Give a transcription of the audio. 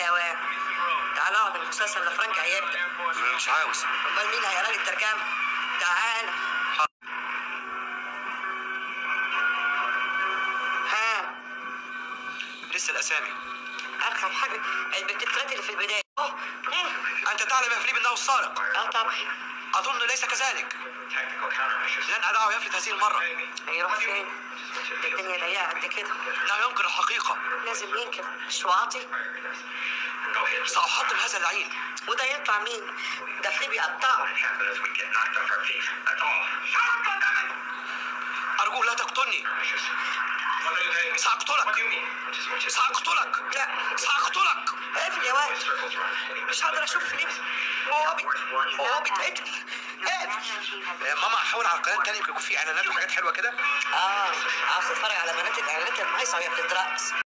حيوان تعال اقعد المسلسل لفرانك هيبدا مش عاوز امال مين هيقرا لي الترجمه تعال ها لسه الاسامي ارخم حاجه البنت الثلاثه اللي في البدايه أوه، مم. انت تعلم يا فيليب انه السارق اه طبعا اظن ليس كذلك لن ادعه يفلت هذه المره هيروح فين ده الدنيا ضيقه قد كده لا ينكر الحقيقه لازم ينكر مش واطي ساحطم هذا اللعين وده يطلع مين ده فليب يقطعه ارجوك لا تقتلني ساقتلك ساقتلك لا ساقتلك اقفل يا واد مش هقدر اشوف فليب وهو بي... وهو بيتقتل اقفل آه، ماما احاول على القناه التانية يكون في اعلانات وحاجات حلوه كده اه عاوز اتفرج على بنات الاعلانات المعيصه وهي بتترقص